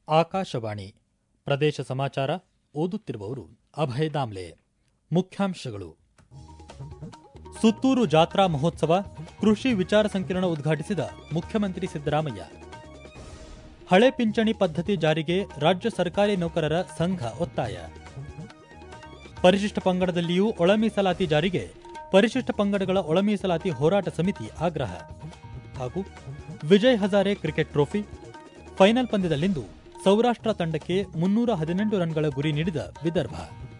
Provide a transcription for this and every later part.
ಆಕಾಶವಾಣಿ ಪ್ರದೇಶ ಸಮಾಚಾರ ಓದುತ್ತಿರುವವರು ಅಭಯ ದಾಮ್ಲೆ ಮುಖ್ಯಾಂಶಗಳು ಸುತ್ತೂರು ಜಾತ್ರಾ ಮಹೋತ್ಸವ ಕೃಷಿ ವಿಚಾರ ಸಂಕಿರಣ ಉದ್ಘಾಟಿಸಿದ ಮುಖ್ಯಮಂತ್ರಿ ಸಿದ್ದರಾಮಯ್ಯ ಹಳೆ ಪಿಂಚಣಿ ಪದ್ಧತಿ ಜಾರಿಗೆ ರಾಜ್ಯ ಸರ್ಕಾರಿ ನೌಕರರ ಸಂಘ ಒತ್ತಾಯ ಪರಿಶಿಷ್ಟ ಪಂಗಡದಲ್ಲಿಯೂ ಒಳ ಮೀಸಲಾತಿ ಜಾರಿಗೆ ಪರಿಶಿಷ್ಟ ಪಂಗಡಗಳ ಒಳ ಮೀಸಲಾತಿ ಹೋರಾಟ ಸಮಿತಿ ಆಗ್ರಹ ಹಾಗೂ Vijay Hazare cricket trophy final ಪಂದ್ಯದಲ್ಲಿಂದು ಸೌರಾಷ್ಟ್ರ ತಂಡಕ್ಕೆ ಮುನ್ನೂರ ಹದಿನೆಂಟು ರನ್ಗಳ ಗುರಿ ನೀಡಿದ ವಿದರ್ಭ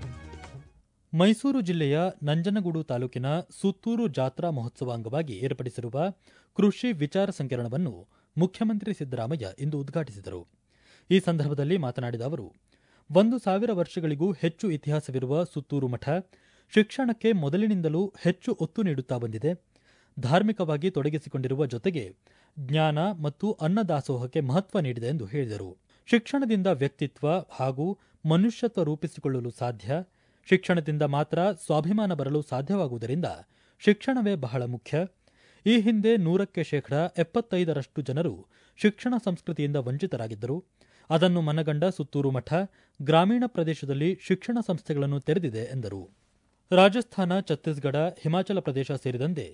ಮೈಸೂರು ಜಿಲ್ಲೆಯ ನಂಜನಗೂಡು ತಾಲೂಕಿನ ಸುತ್ತೂರು ಜಾತ್ರಾ ಮಹೋತ್ಸವ ಅಂಗವಾಗಿ ಏರ್ಪಡಿಸಿರುವ ಕೃಷಿ ವಿಚಾರ ಸಂಕಿರಣವನ್ನು ಮುಖ್ಯಮಂತ್ರಿ ಸಿದ್ದರಾಮಯ್ಯ ಇಂದು ಉದ್ಘಾಟಿಸಿದರು ಈ ಸಂದರ್ಭದಲ್ಲಿ ಮಾತನಾಡಿದ ಅವರು ಒಂದು ಸಾವಿರ ವರ್ಷಗಳಿಗೂ ಹೆಚ್ಚು ಇತಿಹಾಸವಿರುವ ಸುತ್ತೂರು ಮಠ ಶಿಕ್ಷಣಕ್ಕೆ ಮೊದಲಿನಿಂದಲೂ ಹೆಚ್ಚು ಒತ್ತು ನೀಡುತ್ತಾ ಬಂದಿದೆ ಧಾರ್ಮಿಕವಾಗಿ ತೊಡಗಿಸಿಕೊಂಡಿರುವ ಜೊತೆಗೆ ಜ್ಞಾನ ಮತ್ತು ಅನ್ನದಾಸೋಹಕ್ಕೆ ಮಹತ್ವ ನೀಡಿದೆ ಎಂದು ಹೇಳಿದರು ಶಿಕ್ಷಣದಿಂದ ವ್ಯಕ್ತಿತ್ವ ಹಾಗೂ ಮನುಷ್ಯತ್ವ ರೂಪಿಸಿಕೊಳ್ಳಲು ಸಾಧ್ಯ ಶಿಕ್ಷಣದಿಂದ ಮಾತ್ರ ಸ್ವಾಭಿಮಾನ ಬರಲು ಸಾಧ್ಯವಾಗುವುದರಿಂದ ಶಿಕ್ಷಣವೇ ಬಹಳ ಮುಖ್ಯ ಈ ಹಿಂದೆ ನೂರಕ್ಕೆ ಶೇಕಡ ಎಪ್ಪತ್ತೈದರಷ್ಟು ಜನರು ಶಿಕ್ಷಣ ಸಂಸ್ಕೃತಿಯಿಂದ ವಂಚಿತರಾಗಿದ್ದರು ಅದನ್ನು ಮನಗಂಡ ಸುತ್ತೂರು ಮಠ ಗ್ರಾಮೀಣ ಪ್ರದೇಶದಲ್ಲಿ ಶಿಕ್ಷಣ ಸಂಸ್ಥೆಗಳನ್ನು ತೆರೆದಿದೆ ಎಂದರು ರಾಜಸ್ಥಾನ ಛತ್ತೀಸ್ಗಢ ಹಿಮಾಚಲ ಪ್ರದೇಶ ಸೇರಿದಂತೆ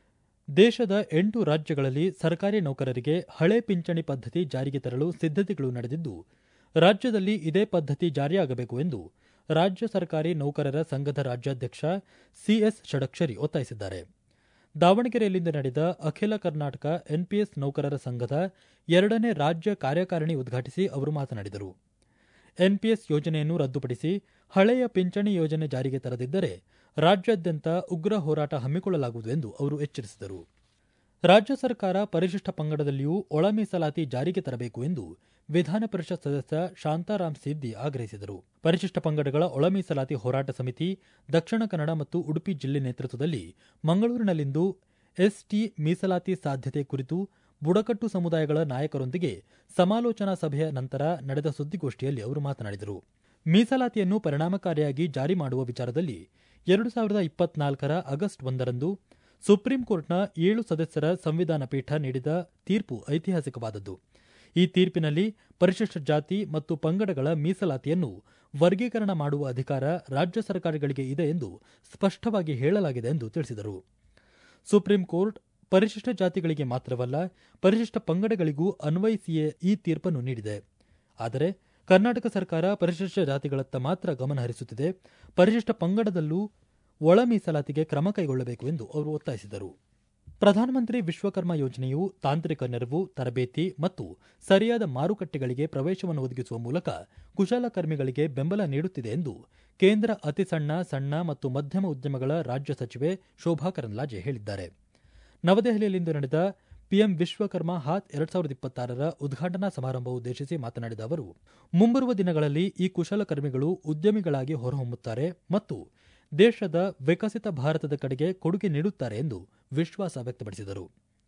ದೇಶದ ಎಂಟು ರಾಜ್ಯಗಳಲ್ಲಿ ಸರ್ಕಾರಿ ನೌಕರರಿಗೆ ಹಳೆ ಪಿಂಚಣಿ ಪದ್ಧತಿ ಜಾರಿಗೆ ತರಲು ಸಿದ್ದತೆಗಳು ನಡೆದಿದ್ದು ರಾಜ್ಯದಲ್ಲಿ ಇದೇ ಪದ್ಧತಿ ಜಾರಿಯಾಗಬೇಕು ಎಂದು ರಾಜ್ಯ ಸರ್ಕಾರಿ ನೌಕರರ ಸಂಘದ ರಾಜ್ಯಾಧ್ಯಕ್ಷ ಸಿಎಸ್ ಷಡಕ್ಷರಿ ಒತ್ತಾಯಿಸಿದ್ದಾರೆ ದಾವಣಗೆರೆಯಲ್ಲಿಂದು ನಡೆದ ಅಖಿಲ ಕರ್ನಾಟಕ ಎನ್ಪಿಎಸ್ ನೌಕರರ ಸಂಘದ ಎರಡನೇ ರಾಜ್ಯ ಕಾರ್ಯಕಾರಿಣಿ ಉದ್ಘಾಟಿಸಿ ಅವರು ಮಾತನಾಡಿದರು ಎನ್ಪಿಎಸ್ ಯೋಜನೆಯನ್ನು ರದ್ದುಪಡಿಸಿ ಹಳೆಯ ಪಿಂಚಣಿ ಯೋಜನೆ ಜಾರಿಗೆ ತರದಿದ್ದರೆ ರಾಜ್ಯಾದ್ಯಂತ ಉಗ್ರ ಹೋರಾಟ ಹಮ್ಮಿಕೊಳ್ಳಲಾಗುವುದು ಎಂದು ಅವರು ಎಚ್ಚರಿಸಿದರು ರಾಜ್ಯ ಸರ್ಕಾರ ಪರಿಶಿಷ್ಟ ಪಂಗಡದಲ್ಲಿಯೂ ಒಳ ಮೀಸಲಾತಿ ಜಾರಿಗೆ ತರಬೇಕು ಎಂದು ವಿಧಾನ ಪರಿಷತ್ ಸದಸ್ಯ ಶಾಂತಾರಾಮ್ ಸಿದ್ದಿ ಆಗ್ರಹಿಸಿದರು ಪರಿಶಿಷ್ಟ ಪಂಗಡಗಳ ಒಳ ಮೀಸಲಾತಿ ಹೋರಾಟ ಸಮಿತಿ ದಕ್ಷಿಣ ಕನ್ನಡ ಮತ್ತು ಉಡುಪಿ ಜಿಲ್ಲೆ ನೇತೃತ್ವದಲ್ಲಿ ಮಂಗಳೂರಿನಲ್ಲಿಂದು ಎಸ್ಟಿ ಮೀಸಲಾತಿ ಸಾಧ್ಯತೆ ಕುರಿತು ಬುಡಕಟ್ಟು ಸಮುದಾಯಗಳ ನಾಯಕರೊಂದಿಗೆ ಸಮಾಲೋಚನಾ ಸಭೆಯ ನಂತರ ನಡೆದ ಸುದ್ದಿಗೋಷ್ಠಿಯಲ್ಲಿ ಅವರು ಮಾತನಾಡಿದರು ಮೀಸಲಾತಿಯನ್ನು ಪರಿಣಾಮಕಾರಿಯಾಗಿ ಜಾರಿ ಮಾಡುವ ವಿಚಾರದಲ್ಲಿ ಎರಡು ಸಾವಿರದ ಇಪ್ಪತ್ನಾಲ್ಕರ ಆಗಸ್ಟ್ ಒಂದರಂದು ಸುಪ್ರೀಂ ಕೋರ್ಟ್ನ ಏಳು ಸದಸ್ಯರ ಸಂವಿಧಾನ ಪೀಠ ನೀಡಿದ ತೀರ್ಪು ಐತಿಹಾಸಿಕವಾದದ್ದು ಈ ತೀರ್ಪಿನಲ್ಲಿ ಪರಿಶಿಷ್ಟ ಜಾತಿ ಮತ್ತು ಪಂಗಡಗಳ ಮೀಸಲಾತಿಯನ್ನು ವರ್ಗೀಕರಣ ಮಾಡುವ ಅಧಿಕಾರ ರಾಜ್ಯ ಸರ್ಕಾರಗಳಿಗೆ ಇದೆ ಎಂದು ಸ್ಪಷ್ಟವಾಗಿ ಹೇಳಲಾಗಿದೆ ಎಂದು ತಿಳಿಸಿದರು ಸುಪ್ರೀಂ ಕೋರ್ಟ್ ಪರಿಶಿಷ್ಟ ಜಾತಿಗಳಿಗೆ ಮಾತ್ರವಲ್ಲ ಪರಿಶಿಷ್ಟ ಪಂಗಡಗಳಿಗೂ ಅನ್ವಯಿಸಿಯೇ ಈ ತೀರ್ಪನ್ನು ನೀಡಿದೆ ಆದರೆ ಕರ್ನಾಟಕ ಸರ್ಕಾರ ಪರಿಶಿಷ್ಟ ಜಾತಿಗಳತ್ತ ಮಾತ್ರ ಗಮನ ಹರಿಸುತ್ತಿದೆ ಪರಿಶಿಷ್ಟ ಪಂಗಡದಲ್ಲೂ ಒಳ ಮೀಸಲಾತಿಗೆ ಕ್ರಮ ಕೈಗೊಳ್ಳಬೇಕು ಎಂದು ಅವರು ಒತ್ತಾಯಿಸಿದರು ಪ್ರಧಾನಮಂತ್ರಿ ವಿಶ್ವಕರ್ಮ ಯೋಜನೆಯು ತಾಂತ್ರಿಕ ನೆರವು ತರಬೇತಿ ಮತ್ತು ಸರಿಯಾದ ಮಾರುಕಟ್ಟೆಗಳಿಗೆ ಪ್ರವೇಶವನ್ನು ಒದಗಿಸುವ ಮೂಲಕ ಕುಶಲಕರ್ಮಿಗಳಿಗೆ ಬೆಂಬಲ ನೀಡುತ್ತಿದೆ ಎಂದು ಕೇಂದ್ರ ಅತಿ ಸಣ್ಣ ಸಣ್ಣ ಮತ್ತು ಮಧ್ಯಮ ಉದ್ಯಮಗಳ ರಾಜ್ಯ ಸಚಿವೆ ಶೋಭಾ ಕರಂದ್ಲಾಜೆ ಹೇಳಿದ್ದಾರೆ ನವದೆಹಲಿಯಲ್ಲಿಂದು ನಡೆದ ಪಿಎಂ ವಿಶ್ವಕರ್ಮ ಹಾತ್ ಎರಡ್ ಸಾವಿರದ ಇಪ್ಪತ್ತಾರರ ಉದ್ಘಾಟನಾ ಸಮಾರಂಭ ಉದ್ದೇಶಿಸಿ ಮಾತನಾಡಿದ ಅವರು ಮುಂಬರುವ ದಿನಗಳಲ್ಲಿ ಈ ಕುಶಲಕರ್ಮಿಗಳು ಉದ್ಯಮಿಗಳಾಗಿ ಹೊರಹೊಮ್ಮುತ್ತಾರೆ ಮತ್ತು ದೇಶದ ವಿಕಸಿತ ಭಾರತದ ಕಡೆಗೆ ಕೊಡುಗೆ ನೀಡುತ್ತಾರೆ ಎಂದು ವಿಶ್ವಾಸ ವ್ಯಕ್ತಪಡಿಸಿದರು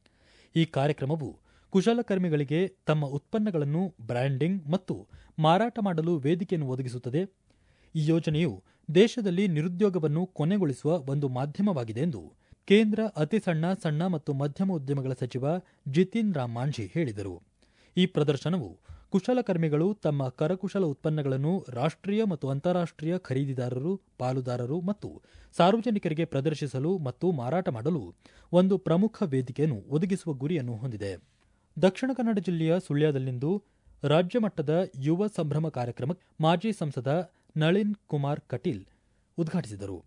ಈ ಕಾರ್ಯಕ್ರಮವು ಕುಶಲಕರ್ಮಿಗಳಿಗೆ ತಮ್ಮ ಉತ್ಪನ್ನಗಳನ್ನು ಬ್ರ್ಯಾಂಡಿಂಗ್ ಮತ್ತು ಮಾರಾಟ ಮಾಡಲು ವೇದಿಕೆಯನ್ನು ಒದಗಿಸುತ್ತದೆ ಈ ಯೋಜನೆಯು ದೇಶದಲ್ಲಿ ನಿರುದ್ಯೋಗವನ್ನು ಕೊನೆಗೊಳಿಸುವ ಒಂದು ಮಾಧ್ಯಮವಾಗಿದೆ ಎಂದು ಕೇಂದ್ರ ಅತಿ ಸಣ್ಣ ಸಣ್ಣ ಮತ್ತು ಮಧ್ಯಮ ಉದ್ಯಮಗಳ ಸಚಿವ ಜಿತಿನ್ ರಾಮ್ ಮಾಂಝಿ ಹೇಳಿದರು ಈ ಪ್ರದರ್ಶನವು ಕುಶಲಕರ್ಮಿಗಳು ತಮ್ಮ ಕರಕುಶಲ ಉತ್ಪನ್ನಗಳನ್ನು ರಾಷ್ಟ್ರೀಯ ಮತ್ತು ಅಂತಾರಾಷ್ಟ್ರೀಯ ಖರೀದಿದಾರರು ಪಾಲುದಾರರು ಮತ್ತು ಸಾರ್ವಜನಿಕರಿಗೆ ಪ್ರದರ್ಶಿಸಲು ಮತ್ತು ಮಾರಾಟ ಮಾಡಲು ಒಂದು ಪ್ರಮುಖ ವೇದಿಕೆಯನ್ನು ಒದಗಿಸುವ ಗುರಿಯನ್ನು ಹೊಂದಿದೆ ದಕ್ಷಿಣ ಕನ್ನಡ ಜಿಲ್ಲೆಯ ಸುಳ್ಯದಲ್ಲಿಂದು ರಾಜ್ಯ ಮಟ್ಟದ ಯುವ ಸಂಭ್ರಮ ಕಾರ್ಯಕ್ರಮ ಮಾಜಿ ಸಂಸದ ನಳಿನ್ ಕುಮಾರ್ ಕಟೀಲ್ ಉದ್ಘಾಟಿಸಿದರು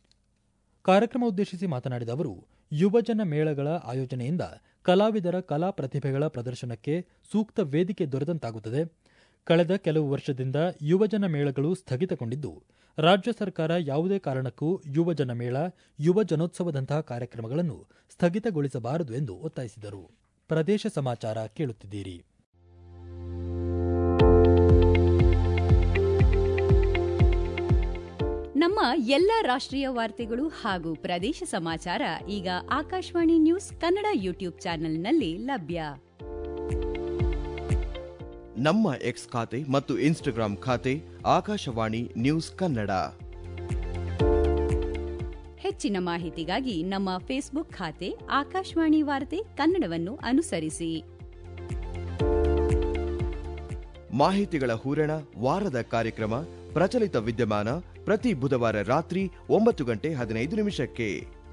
ಕಾರ್ಯಕ್ರಮ ಉದ್ದೇಶಿಸಿ ಮಾತನಾಡಿದ ಅವರು ಯುವಜನ ಮೇಳಗಳ ಆಯೋಜನೆಯಿಂದ ಕಲಾವಿದರ ಕಲಾ ಪ್ರತಿಭೆಗಳ ಪ್ರದರ್ಶನಕ್ಕೆ ಸೂಕ್ತ ವೇದಿಕೆ ದೊರೆತಂತಾಗುತ್ತದೆ ಕಳೆದ ಕೆಲವು ವರ್ಷದಿಂದ ಯುವಜನ ಮೇಳಗಳು ಸ್ಥಗಿತಗೊಂಡಿದ್ದು ರಾಜ್ಯ ಸರ್ಕಾರ ಯಾವುದೇ ಕಾರಣಕ್ಕೂ ಯುವಜನ ಮೇಳ ಯುವ ಜನೋತ್ಸವದಂತಹ ಕಾರ್ಯಕ್ರಮಗಳನ್ನು ಸ್ಥಗಿತಗೊಳಿಸಬಾರದು ಎಂದು ಒತ್ತಾಯಿಸಿದರು ಪ್ರದೇಶ ಸಮಾಚಾರ ಕೇಳುತ್ತಿದ್ದೀರಿ ನಮ್ಮ ಎಲ್ಲ ರಾಷ್ಟ್ರೀಯ ವಾರ್ತೆಗಳು ಹಾಗೂ ಪ್ರದೇಶ ಸಮಾಚಾರ ಈಗ ಆಕಾಶವಾಣಿ ನ್ಯೂಸ್ ಕನ್ನಡ ಯೂಟ್ಯೂಬ್ ಚಾನೆಲ್ನಲ್ಲಿ ಲಭ್ಯ ನಮ್ಮ ಎಕ್ಸ್ ಖಾತೆ ಮತ್ತು ಇನ್ಸ್ಟಾಗ್ರಾಂ ಖಾತೆ ಆಕಾಶವಾಣಿ ನ್ಯೂಸ್ ಕನ್ನಡ ಹೆಚ್ಚಿನ ಮಾಹಿತಿಗಾಗಿ ನಮ್ಮ ಫೇಸ್ಬುಕ್ ಖಾತೆ ಆಕಾಶವಾಣಿ ವಾರ್ತೆ ಕನ್ನಡವನ್ನು ಅನುಸರಿಸಿ ಮಾಹಿತಿಗಳ ಹೂರಣ ವಾರದ ಕಾರ್ಯಕ್ರಮ ಪ್ರಚಲಿತ ವಿದ್ಯಮಾನ ಪ್ರತಿ ಬುಧವಾರ ರಾತ್ರಿ ಒಂಬತ್ತು ಗಂಟೆ ಹದಿನೈದು ನಿಮಿಷಕ್ಕೆ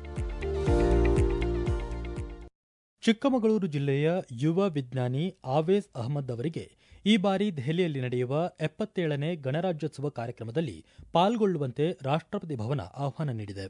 ಚಿಕ್ಕಮಗಳೂರು ಜಿಲ್ಲೆಯ ಯುವ ವಿಜ್ಞಾನಿ ಆವೇಜ್ ಅಹಮದ್ ಅವರಿಗೆ ಈ ಬಾರಿ ದೆಹಲಿಯಲ್ಲಿ ನಡೆಯುವ ಎಪ್ಪತ್ತೇಳನೇ ಗಣರಾಜ್ಯೋತ್ಸವ ಕಾರ್ಯಕ್ರಮದಲ್ಲಿ ಪಾಲ್ಗೊಳ್ಳುವಂತೆ ರಾಷ್ಟ್ರಪತಿ ಭವನ ಆಹ್ವಾನ ನೀಡಿದೆ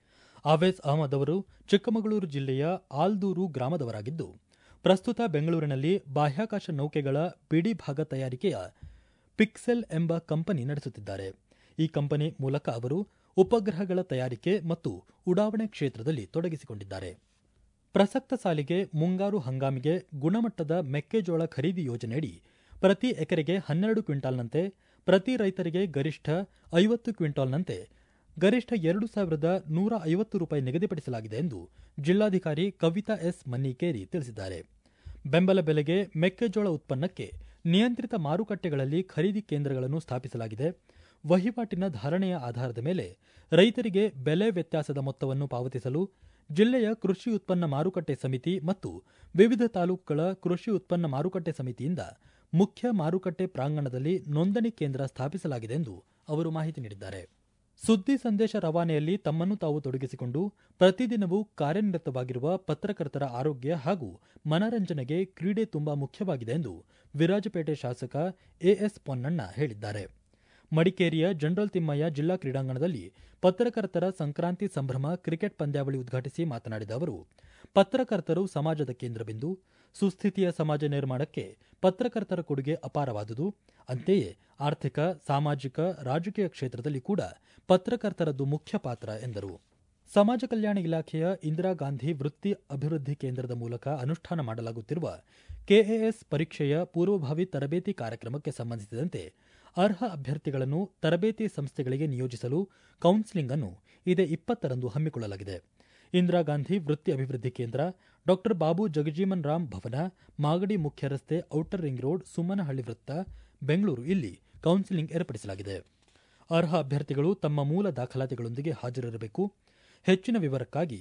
ಆವೇಜ್ ಅಹಮದ್ ಅವರು ಚಿಕ್ಕಮಗಳೂರು ಜಿಲ್ಲೆಯ ಆಲ್ದೂರು ಗ್ರಾಮದವರಾಗಿದ್ದು ಪ್ರಸ್ತುತ ಬೆಂಗಳೂರಿನಲ್ಲಿ ಬಾಹ್ಯಾಕಾಶ ನೌಕೆಗಳ ಬಿಡಿ ಭಾಗ ತಯಾರಿಕೆಯ ಪಿಕ್ಸೆಲ್ ಎಂಬ ಕಂಪನಿ ನಡೆಸುತ್ತಿದ್ದಾರೆ ಈ ಕಂಪನಿ ಮೂಲಕ ಅವರು ಉಪಗ್ರಹಗಳ ತಯಾರಿಕೆ ಮತ್ತು ಉಡಾವಣೆ ಕ್ಷೇತ್ರದಲ್ಲಿ ತೊಡಗಿಸಿಕೊಂಡಿದ್ದಾರೆ ಪ್ರಸಕ್ತ ಸಾಲಿಗೆ ಮುಂಗಾರು ಹಂಗಾಮಿಗೆ ಗುಣಮಟ್ಟದ ಮೆಕ್ಕೆಜೋಳ ಖರೀದಿ ಯೋಜನೆಯಡಿ ಪ್ರತಿ ಎಕರೆಗೆ ಹನ್ನೆರಡು ಕ್ವಿಂಟಾಲ್ನಂತೆ ಪ್ರತಿ ರೈತರಿಗೆ ಗರಿಷ್ಠ ಐವತ್ತು ಕ್ವಿಂಟಾಲ್ನಂತೆ ಗರಿಷ್ಠ ಎರಡು ಸಾವಿರದ ನೂರ ಐವತ್ತು ರೂಪಾಯಿ ನಿಗದಿಪಡಿಸಲಾಗಿದೆ ಎಂದು ಜಿಲ್ಲಾಧಿಕಾರಿ ಕವಿತಾ ಎಸ್ ಮನ್ನಿಕೇರಿ ತಿಳಿಸಿದ್ದಾರೆ ಬೆಂಬಲ ಬೆಲೆಗೆ ಮೆಕ್ಕೆಜೋಳ ಉತ್ಪನ್ನಕ್ಕೆ ನಿಯಂತ್ರಿತ ಮಾರುಕಟ್ಟೆಗಳಲ್ಲಿ ಖರೀದಿ ಕೇಂದ್ರಗಳನ್ನು ಸ್ಥಾಪಿಸಲಾಗಿದೆ ವಹಿವಾಟಿನ ಧಾರಣೆಯ ಆಧಾರದ ಮೇಲೆ ರೈತರಿಗೆ ಬೆಲೆ ವ್ಯತ್ಯಾಸದ ಮೊತ್ತವನ್ನು ಪಾವತಿಸಲು ಜಿಲ್ಲೆಯ ಕೃಷಿ ಉತ್ಪನ್ನ ಮಾರುಕಟ್ಟೆ ಸಮಿತಿ ಮತ್ತು ವಿವಿಧ ತಾಲೂಕುಗಳ ಕೃಷಿ ಉತ್ಪನ್ನ ಮಾರುಕಟ್ಟೆ ಸಮಿತಿಯಿಂದ ಮುಖ್ಯ ಮಾರುಕಟ್ಟೆ ಪ್ರಾಂಗಣದಲ್ಲಿ ನೋಂದಣಿ ಕೇಂದ್ರ ಸ್ಥಾಪಿಸಲಾಗಿದೆ ಎಂದು ಅವರು ಮಾಹಿತಿ ನೀಡಿದ್ದಾರೆ ಸುದ್ದಿ ಸಂದೇಶ ರವಾನೆಯಲ್ಲಿ ತಮ್ಮನ್ನು ತಾವು ತೊಡಗಿಸಿಕೊಂಡು ಪ್ರತಿದಿನವೂ ಕಾರ್ಯನಿರತವಾಗಿರುವ ಪತ್ರಕರ್ತರ ಆರೋಗ್ಯ ಹಾಗೂ ಮನರಂಜನೆಗೆ ಕ್ರೀಡೆ ತುಂಬಾ ಮುಖ್ಯವಾಗಿದೆ ಎಂದು ವಿರಾಜಪೇಟೆ ಶಾಸಕ ಎಎಸ್ ಪೊನ್ನಣ್ಣ ಹೇಳಿದ್ದಾರೆ ಮಡಿಕೇರಿಯ ಜನರಲ್ ತಿಮ್ಮಯ್ಯ ಜಿಲ್ಲಾ ಕ್ರೀಡಾಂಗಣದಲ್ಲಿ ಪತ್ರಕರ್ತರ ಸಂಕ್ರಾಂತಿ ಸಂಭ್ರಮ ಕ್ರಿಕೆಟ್ ಪಂದ್ಯಾವಳಿ ಉದ್ಘಾಟಿಸಿ ಮಾತನಾಡಿದ ಅವರು ಪತ್ರಕರ್ತರು ಸಮಾಜದ ಕೇಂದ್ರಬಿಂದು ಸುಸ್ಥಿತಿಯ ಸಮಾಜ ನಿರ್ಮಾಣಕ್ಕೆ ಪತ್ರಕರ್ತರ ಕೊಡುಗೆ ಅಪಾರವಾದುದು ಅಂತೆಯೇ ಆರ್ಥಿಕ ಸಾಮಾಜಿಕ ರಾಜಕೀಯ ಕ್ಷೇತ್ರದಲ್ಲಿ ಕೂಡ ಪತ್ರಕರ್ತರದ್ದು ಮುಖ್ಯ ಪಾತ್ರ ಎಂದರು ಸಮಾಜ ಕಲ್ಯಾಣ ಇಲಾಖೆಯ ಇಂದಿರಾ ಗಾಂಧಿ ವೃತ್ತಿ ಅಭಿವೃದ್ಧಿ ಕೇಂದ್ರದ ಮೂಲಕ ಅನುಷ್ಠಾನ ಮಾಡಲಾಗುತ್ತಿರುವ ಕೆಎಎಸ್ ಪರೀಕ್ಷೆಯ ಪೂರ್ವಭಾವಿ ತರಬೇತಿ ಕಾರ್ಯಕ್ರಮಕ್ಕೆ ಸಂಬಂಧಿಸಿದಂತೆ ಅರ್ಹ ಅಭ್ಯರ್ಥಿಗಳನ್ನು ತರಬೇತಿ ಸಂಸ್ಥೆಗಳಿಗೆ ನಿಯೋಜಿಸಲು ಕೌನ್ಸಿಲಿಂಗ್ ಅನ್ನು ಇದೇ ಇಪ್ಪತ್ತರಂದು ಹಮ್ಮಿಕೊಳ್ಳಲಾಗಿದೆ ಇಂದಿರಾ ಗಾಂಧಿ ವೃತ್ತಿ ಅಭಿವೃದ್ಧಿ ಕೇಂದ್ರ ಡಾಕ್ಟರ್ ಬಾಬು ಜಗಜೀವನ್ ರಾಮ್ ಭವನ ಮಾಗಡಿ ಮುಖ್ಯ ರಸ್ತೆ ಔಟರ್ ರಿಂಗ್ ರೋಡ್ ಸುಮ್ಮನಹಳ್ಳಿ ವೃತ್ತ ಬೆಂಗಳೂರು ಇಲ್ಲಿ ಕೌನ್ಸಿಲಿಂಗ್ ಏರ್ಪಡಿಸಲಾಗಿದೆ ಅರ್ಹ ಅಭ್ಯರ್ಥಿಗಳು ತಮ್ಮ ಮೂಲ ದಾಖಲಾತಿಗಳೊಂದಿಗೆ ಹಾಜರಿರಬೇಕು ಹೆಚ್ಚಿನ ವಿವರಕ್ಕಾಗಿ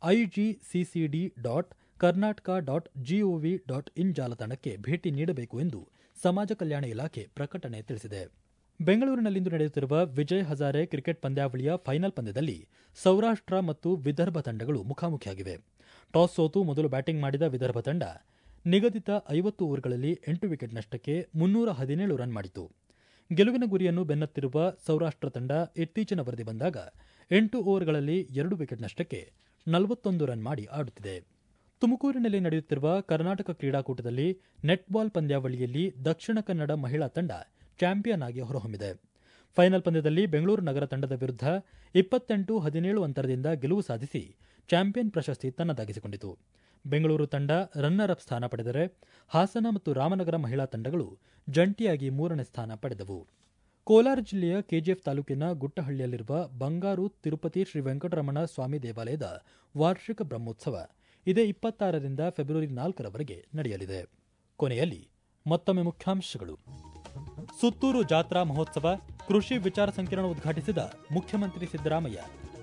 IGCCD dot Karnataka dot G O V dot in ಜಾಲತಾಣಕ್ಕೆ ಭೇಟಿ ನೀಡಬೇಕು ಎಂದು ಸಮಾಜ ಕಲ್ಯಾಣ ಇಲಾಖೆ ಪ್ರಕಟಣೆ ತಿಳಿಸಿದೆ ಬೆಂಗಳೂರಿನಲ್ಲಿಂದು ನಡೆಯುತ್ತಿರುವ ವಿಜಯ್ ಹಜಾರೆ ಕ್ರಿಕೆಟ್ ಪಂದ್ಯಾವಳಿಯ ಫೈನಲ್ ಪಂದ್ಯದಲ್ಲಿ ಸೌರಾಷ್ಟ್ರ ಮತ್ತು ವಿದರ್ಭ ತಂಡಗಳು ಮುಖಾಮುಖಿಯಾಗಿವೆ ಟಾಸ್ ಸೋತು ಮೊದಲು ಬ್ಯಾಟಿಂಗ್ ಮಾಡಿದ ವಿದರ್ಭ ತಂಡ ನಿಗದಿತ ಐವತ್ತು ಓವರ್ಗಳಲ್ಲಿ ಎಂಟು ವಿಕೆಟ್ ನಷ್ಟಕ್ಕೆ ಮುನ್ನೂರ ಹದಿನೇಳು ರನ್ ಮಾಡಿತು ಗೆಲುವಿನ ಗುರಿಯನ್ನು ಬೆನ್ನತ್ತಿರುವ ಸೌರಾಷ್ಟ್ರ ತಂಡ ಇತ್ತೀಚಿನ ವರದಿ ಬಂದಾಗ ಎಂಟು ಓವರ್ಗಳಲ್ಲಿ ಎರಡು ವಿಕೆಟ್ ನಷ್ಟಕ್ಕೆ ನಲವತ್ತೊಂದು ರನ್ ಮಾಡಿ ಆಡುತ್ತಿದೆ ತುಮಕೂರಿನಲ್ಲಿ ನಡೆಯುತ್ತಿರುವ ಕರ್ನಾಟಕ ಕ್ರೀಡಾಕೂಟದಲ್ಲಿ ನೆಟ್ಬಾಲ್ ಪಂದ್ಯಾವಳಿಯಲ್ಲಿ ದಕ್ಷಿಣ ಕನ್ನಡ ಮಹಿಳಾ ತಂಡ ಚಾಂಪಿಯನ್ ಆಗಿ ಹೊರಹೊಮ್ಮಿದೆ ಫೈನಲ್ ಪಂದ್ಯದಲ್ಲಿ ಬೆಂಗಳೂರು ನಗರ ತಂಡದ ವಿರುದ್ಧ ಇಪ್ಪತ್ತೆಂಟು ಹದಿನೇಳು ಅಂತರದಿಂದ ಗೆಲುವು ಸಾಧಿಸಿ ಚಾಂಪಿಯನ್ ಪ್ರಶಸ್ತಿ ತನ್ನದಾಗಿಸಿಕೊಂಡಿತು ಬೆಂಗಳೂರು ತಂಡ ರನ್ನರ್ ಅಪ್ ಸ್ಥಾನ ಪಡೆದರೆ ಹಾಸನ ಮತ್ತು ರಾಮನಗರ ಮಹಿಳಾ ತಂಡಗಳು ಜಂಟಿಯಾಗಿ ಮೂರನೇ ಸ್ಥಾನ ಪಡೆದವು ಕೋಲಾರ ಜಿಲ್ಲೆಯ ಕೆಜಿಎಫ್ ತಾಲೂಕಿನ ಗುಟ್ಟಹಳ್ಳಿಯಲ್ಲಿರುವ ಬಂಗಾರು ತಿರುಪತಿ ಶ್ರೀ ವೆಂಕಟರಮಣ ಸ್ವಾಮಿ ದೇವಾಲಯದ ವಾರ್ಷಿಕ ಬ್ರಹ್ಮೋತ್ಸವ ಇದೇ ಇಪ್ಪತ್ತಾರರಿಂದ ಫೆಬ್ರವರಿ ನಾಲ್ಕರವರೆಗೆ ನಡೆಯಲಿದೆ ಕೊನೆಯಲ್ಲಿ ಮತ್ತೊಮ್ಮೆ ಮುಖ್ಯಾಂಶಗಳು ಸುತ್ತೂರು ಜಾತ್ರಾ ಮಹೋತ್ಸವ ಕೃಷಿ ವಿಚಾರ ಸಂಕಿರಣ ಉದ್ಘಾಟಿಸಿದ ಮುಖ್ಯಮಂತ್ರಿ ಸಿದ್ದರಾಮಯ್ಯ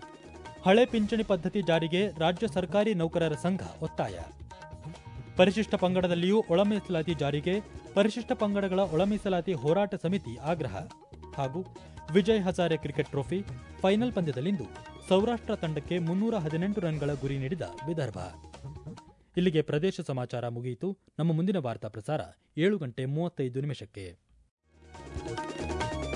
ಹಳೆ ಪಿಂಚಣಿ ಪದ್ಧತಿ ಜಾರಿಗೆ ರಾಜ್ಯ ಸರ್ಕಾರಿ ನೌಕರರ ಸಂಘ ಒತ್ತಾಯ ಪರಿಶಿಷ್ಟ ಪಂಗಡದಲ್ಲಿಯೂ ಒಳ ಮೀಸಲಾತಿ ಜಾರಿಗೆ ಪರಿಶಿಷ್ಟ ಪಂಗಡಗಳ ಒಳ ಮೀಸಲಾತಿ ಹೋರಾಟ ಸಮಿತಿ ಆಗ್ರಹ ಹಾಗೂ Vijay Hazare cricket trophy final ಪಂದ್ಯದಲ್ಲಿಂದು ಸೌರಾಷ್ಟ್ರ ತಂಡಕ್ಕೆ ಮುನ್ನೂರ ಹದಿನೆಂಟು ರನ್ಗಳ ಗುರಿ ನೀಡಿದ ವಿದರ್ಭ ಇಲ್ಲಿಗೆ ಪ್ರದೇಶ ಸಮಾಚಾರ ಮುಗಿಯಿತು ನಮ್ಮ ಮುಂದಿನ ವಾರ್ತಾ ಪ್ರಸಾರ ಏಳು ಗಂಟೆ ಮೂವತ್ತೈದು ನಿಮಿಷಕ್ಕೆ